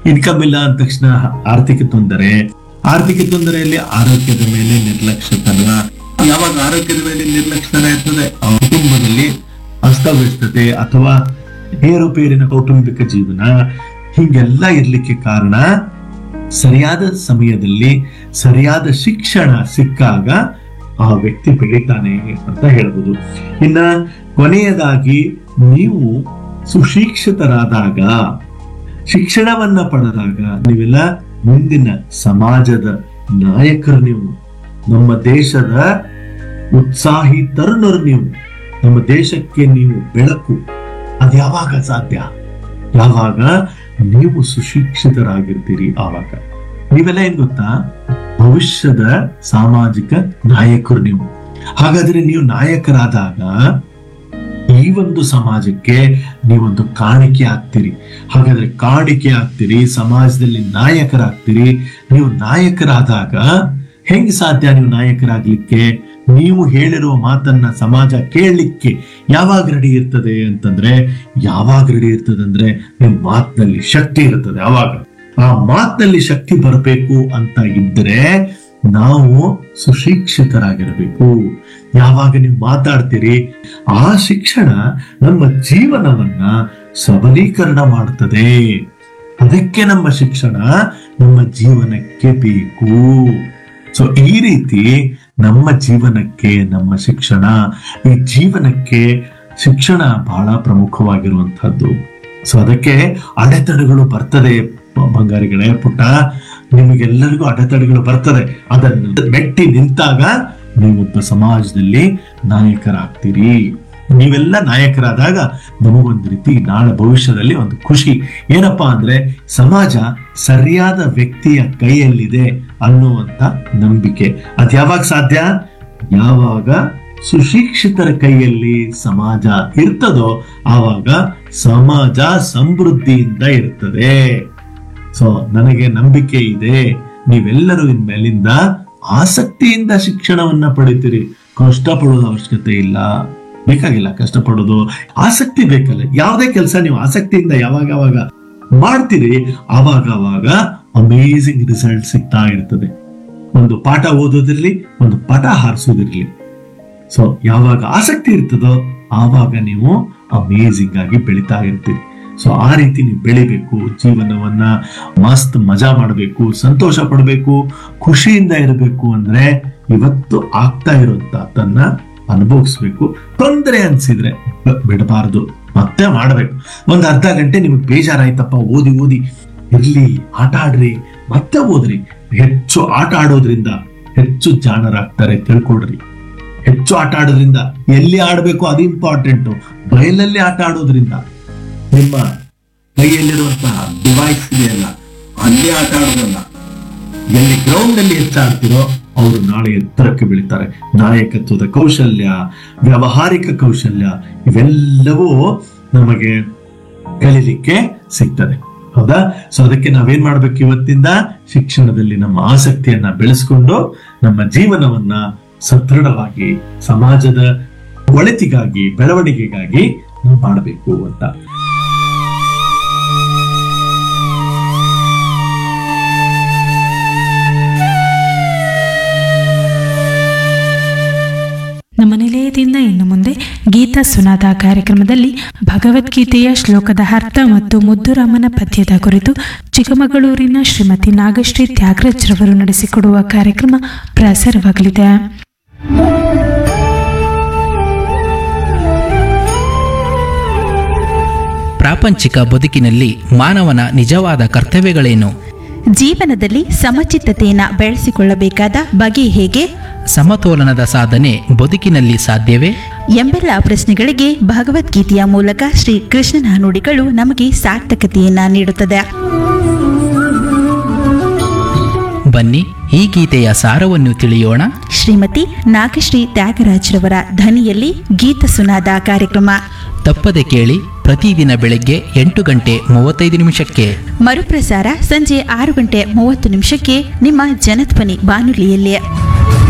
income ಇಲ್ಲ ಅಂದ ತಕ್ಷಣ ಆರ್ಥಿಕ ತೊಂದರೆ ಆರ್ಥಿಕ ತೊಂದರೆಯಲ್ಲಿ ಆರೋಗ್ಯದ ಮೇಲೆ ನಿರ್ಲಕ್ಷ್ಯತನ ಯಾವಾಗ ಆರೋಗ್ಯದ ಮೇಲೆ ನಿರ್ಲಕ್ಷ್ಯತನ ಇರ್ತದೆ ಆ ಕುಟುಂಬದಲ್ಲಿ ಅಸ್ತವ್ಯಸ್ತತೆ ಅಥವಾ ಏರುಪೇರಿನ ಕೌಟುಂಬಿಕ ಜೀವನ ಹೀಗೆಲ್ಲ ಇರ್ಲಿಕ್ಕೆ ಕಾರಣ ಸರಿಯಾದ ಸಮಯದಲ್ಲಿ ಸರಿಯಾದ ಶಿಕ್ಷಣ ಸಿಕ್ಕಾಗ ಆ ವ್ಯಕ್ತಿ ಬೆಳಿತಾನೆ ಅಂತ ಹೇಳ್ಬೋದು ಇನ್ನ ಕೊನೆಯದಾಗಿ ನೀವು ಸುಶಿಕ್ಷಿತರಾದಾಗ ಶಿಕ್ಷಣವನ್ನ ಪಡೆದಾಗ ನೀವೆಲ್ಲ ಮುಂದಿನ ಸಮಾಜದ ನಾಯಕರು ನೀವು ನಮ್ಮ ದೇಶದ ಉತ್ಸಾಹಿ ತರುಣರು ನೀವು ನಮ್ಮ ದೇಶಕ್ಕೆ ನೀವು ಬೆಳಕು ಅದು ಯಾವಾಗ ಸಾಧ್ಯ ಯಾವಾಗ ನೀವು ಸುಶಿಕ್ಷಿತರಾಗಿರ್ತೀರಿ ಆವಾಗ ನೀವೆಲ್ಲ ಏನ್ ಗೊತ್ತಾ ಭವಿಷ್ಯದ ಸಾಮಾಜಿಕ ನಾಯಕರು ನೀವು ಹಾಗಾದ್ರೆ ನೀವು ನಾಯಕರಾದಾಗ ಈ ಒಂದು ಸಮಾಜಕ್ಕೆ ನೀವೊಂದು ಕಾಣಿಕೆ ಆಗ್ತೀರಿ ಹಾಗಾದ್ರೆ ಕಾಣಿಕೆ ಆಗ್ತೀರಿ ಸಮಾಜದಲ್ಲಿ ನಾಯಕರಾಗ್ತೀರಿ ನೀವು ನಾಯಕರಾದಾಗ ಹೆಂಗ್ ಸಾಧ್ಯ ನೀವು ನಾಯಕರಾಗ್ಲಿಕ್ಕೆ ನೀವು ಹೇಳಿರುವ ಮಾತನ್ನ ಸಮಾಜ ಕೇಳಲಿಕ್ಕೆ ಯಾವಾಗ ರೆಡಿ ಇರ್ತದೆ ಅಂತಂದ್ರೆ ಯಾವಾಗ ರೆಡಿ ಇರ್ತದೆ ಅಂದ್ರೆ ನಿಮ್ ಮಾತಿನಲ್ಲಿ ಶಕ್ತಿ ಇರ್ತದೆ ಅವಾಗ ಆ ಮಾತಿನಲ್ಲಿ ಶಕ್ತಿ ಬರಬೇಕು ಅಂತ ಇದ್ರೆ ನಾವು ಸುಶಿಕ್ಷಿತರಾಗಿರಬೇಕು ಯಾವಾಗ ನೀವು ಮಾತಾಡ್ತೀರಿ ಆ ಶಿಕ್ಷಣ ನಮ್ಮ ಜೀವನವನ್ನ ಸಬಲೀಕರಣ ಮಾಡ್ತದೆ ಅದಕ್ಕೆ ನಮ್ಮ ಶಿಕ್ಷಣ ನಮ್ಮ ಜೀವನಕ್ಕೆ ಬೇಕು ಸೊ ಈ ರೀತಿ ನಮ್ಮ ಜೀವನಕ್ಕೆ ನಮ್ಮ ಶಿಕ್ಷಣ ಈ ಜೀವನಕ್ಕೆ ಶಿಕ್ಷಣ ಬಹಳ ಪ್ರಮುಖವಾಗಿರುವಂತಹದ್ದು ಸೊ ಅದಕ್ಕೆ ಅಡೆತಡೆಗಳು ಬರ್ತದೆ ಬ- ಬಂಗಾರಿಗಳೇ ಪುಟ್ಟ ನಿಮಗೆಲ್ಲರಿಗೂ ಅಡೆತಡೆಗಳು ಬರ್ತದೆ ಅದನ್ನು ಮೆಟ್ಟಿ ನಿಂತಾಗ ನೀವೊಬ್ಬ ಸಮಾಜದಲ್ಲಿ ನಾಯಕರಾಗ್ತೀರಿ ನೀವೆಲ್ಲ ನಾಯಕರಾದಾಗ ನಮಗೊಂದು ರೀತಿ ನಾಳೆ ಭವಿಷ್ಯದಲ್ಲಿ ಒಂದು ಖುಷಿ ಏನಪ್ಪಾ ಅಂದ್ರೆ ಸಮಾಜ ಸರಿಯಾದ ವ್ಯಕ್ತಿಯ ಕೈಯಲ್ಲಿದೆ ಅನ್ನುವಂತ ನಂಬಿಕೆ ಅದ್ ಯಾವಾಗ ಸಾಧ್ಯ ಯಾವಾಗ ಸುಶಿಕ್ಷಿತರ ಕೈಯಲ್ಲಿ ಸಮಾಜ ಇರ್ತದೋ ಆವಾಗ ಸಮಾಜ ಸಮೃದ್ಧಿಯಿಂದ ಇರ್ತದೆ ಸೊ ನನಗೆ ನಂಬಿಕೆ ಇದೆ ನೀವೆಲ್ಲರೂ ಇನ್ಮೇಲಿಂದ ಆಸಕ್ತಿಯಿಂದ ಶಿಕ್ಷಣವನ್ನ ಪಡಿತೀರಿ ಕಷ್ಟಪಡೋದು ಅವಶ್ಯಕತೆ ಇಲ್ಲ ಬೇಕಾಗಿಲ್ಲ ಕಷ್ಟಪಡೋದು ಆಸಕ್ತಿ ಬೇಕಲ್ಲ ಯಾವುದೇ ಕೆಲಸ ನೀವು ಆಸಕ್ತಿಯಿಂದ ಯಾವಾಗ ಯಾವಾಗ ಮಾಡ್ತೀರಿ ಆವಾಗ ಆವಾಗ ಅಮೇಸಿಂಗ್ ರಿಸಲ್ಟ್ ಸಿಗ್ತಾ ಇರ್ತದೆ ಒಂದು ಪಾಠ ಓದೋದಿರ್ಲಿ ಒಂದು ಪಟ ಹಾರಿಸೋದಿರ್ಲಿ ಸೊ ಯಾವಾಗ ಆಸಕ್ತಿ ಇರ್ತದೋ ಆವಾಗ ನೀವು ಅಮೇಸಿಂಗ್ ಆಗಿ ಬೆಳಿತಾ ಇರ್ತೀರಿ ಸೊ ಆ ರೀತಿ ನೀವು ಬೆಳಿಬೇಕು ಜೀವನವನ್ನ ಮಸ್ತ್ ಮಜಾ ಮಾಡಬೇಕು ಸಂತೋಷ ಪಡಬೇಕು ಖುಷಿಯಿಂದ ಇರಬೇಕು ಅಂದ್ರೆ ಇವತ್ತು ಆಗ್ತಾ ಇರುವಂತ ತನ್ನ ಅನುಭವಿಸ್ಬೇಕು ತೊಂದರೆ ಅನ್ಸಿದ್ರೆ ಬ- ಬಿಡಬಾರದು ಮತ್ತೆ ಮಾಡಬೇಕು ಒಂದ್ ಅರ್ಧ ಗಂಟೆ ನಿಮಗೆ ಬೇಜಾರಾಯ್ತಪ್ಪ ಓದಿ ಓದಿ ಇರ್ಲಿ ಆಟ ಆಡ್ರಿ ಮತ್ತೆ ಓದ್ರಿ ಹೆಚ್ಚು ಆಟ ಆಡೋದ್ರಿಂದ ಹೆಚ್ಚು ಜಾಣರಾಗ್ತಾರೆ ತಿಳ್ಕೊಡ್ರಿ ಹೆಚ್ಚು ಆಟ ಆಡೋದ್ರಿಂದ ಎಲ್ಲಿ ಆಡಬೇಕು ಅದು ಇಂಪಾರ್ಟೆಂಟ್ ಬಯಲಲ್ಲಿ ಆಟ ಆಡೋದ್ರಿಂದ ನಿಮ್ಮ ಕೈಯಲ್ಲಿರುವಂತಹ ಡಿವೈಸ್ ಇದೆಯಲ್ಲ ಅಲ್ಲಿ ಆಟ ಆಡೋದಲ್ಲ ಎಲ್ಲಿ ಗ್ರೌಂಡ್ ಅಲ್ಲಿ ಹೆಚ್ಚಾಡ್ತಿರೋ ಅವರು ನಾಳೆ ಎತ್ತರಕ್ಕೆ ಬೆಳಿತಾರೆ ನಾಯಕತ್ವದ ಕೌಶಲ್ಯ ವ್ಯಾವಹಾರಿಕ ಕೌಶಲ್ಯ ಇವೆಲ್ಲವೂ ನಮಗೆ ಕಲೀಲಿಕ್ಕೆ ಸಿಗ್ತದೆ ಹೌದಾ ಸೊ ಅದಕ್ಕೆ ನಾವೇನ್ ಮಾಡ್ಬೇಕು ಇವತ್ತಿಂದ ಶಿಕ್ಷಣದಲ್ಲಿ ನಮ್ಮ ಆಸಕ್ತಿಯನ್ನ ಬೆಳೆಸ್ಕೊಂಡು ನಮ್ಮ ಜೀವನವನ್ನ ಸದೃಢವಾಗಿ ಸಮಾಜದ ಒಳಿತಿಗಾಗಿ ಬೆಳವಣಿಗೆಗಾಗಿ ನಾವು ಮಾಡಬೇಕು ಅಂತ ನಮ್ಮ ನಿಲಯದಿಂದ ಇನ್ನು ಮುಂದೆ ಗೀತಾ ಸುನಾದ ಕಾರ್ಯಕ್ರಮದಲ್ಲಿ ಭಗವದ್ಗೀತೆಯ ಶ್ಲೋಕದ ಅರ್ಥ ಮತ್ತು ಮುದ್ದುರಾಮನ ಪದ್ಯದ ಕುರಿತು ಚಿಕ್ಕಮಗಳೂರಿನ ಶ್ರೀಮತಿ ನಾಗಶ್ರೀ ತ್ಯಾಗರಾಜ್ರವರು ನಡೆಸಿಕೊಡುವ ಕಾರ್ಯಕ್ರಮ ಪ್ರಸಾರವಾಗಲಿದೆ ಪ್ರಾಪಂಚಿಕ ಬದುಕಿನಲ್ಲಿ ಮಾನವನ ನಿಜವಾದ ಕರ್ತವ್ಯಗಳೇನು ಜೀವನದಲ್ಲಿ ಸಮಚಿತ್ತತೆಯನ್ನು ಬೆಳೆಸಿಕೊಳ್ಳಬೇಕಾದ ಬಗೆ ಹೇಗೆ ಸಮತೋಲನದ ಸಾಧನೆ ಬದುಕಿನಲ್ಲಿ ಸಾಧ್ಯವೇ ಎಂಬೆಲ್ಲ ಪ್ರಶ್ನೆಗಳಿಗೆ ಭಗವದ್ಗೀತೆಯ ಮೂಲಕ ಶ್ರೀ ಕೃಷ್ಣನ ನುಡಿಗಳು ನಮಗೆ ಸಾರ್ಥಕತೆಯನ್ನ ನೀಡುತ್ತದೆ ಬನ್ನಿ ಈ ಗೀತೆಯ ಸಾರವನ್ನು ತಿಳಿಯೋಣ ಶ್ರೀಮತಿ ನಾಗಶ್ರೀ ತ್ಯಾಗರಾಜ್ರವರ ಧ್ವನಿಯಲ್ಲಿ ಗೀತ ಸುನಾದ ಕಾರ್ಯಕ್ರಮ ತಪ್ಪದೆ ಕೇಳಿ ಪ್ರತಿದಿನ ಬೆಳಗ್ಗೆ ಎಂಟು ಗಂಟೆ ಮೂವತ್ತೈದು ನಿಮಿಷಕ್ಕೆ ಮರುಪ್ರಸಾರ ಸಂಜೆ ಆರು ಗಂಟೆ ಮೂವತ್ತು ನಿಮಿಷಕ್ಕೆ ನಿಮ್ಮ ಜನಧ್ವನಿ ಬಾನುಲಿಯಲ್ಲಿ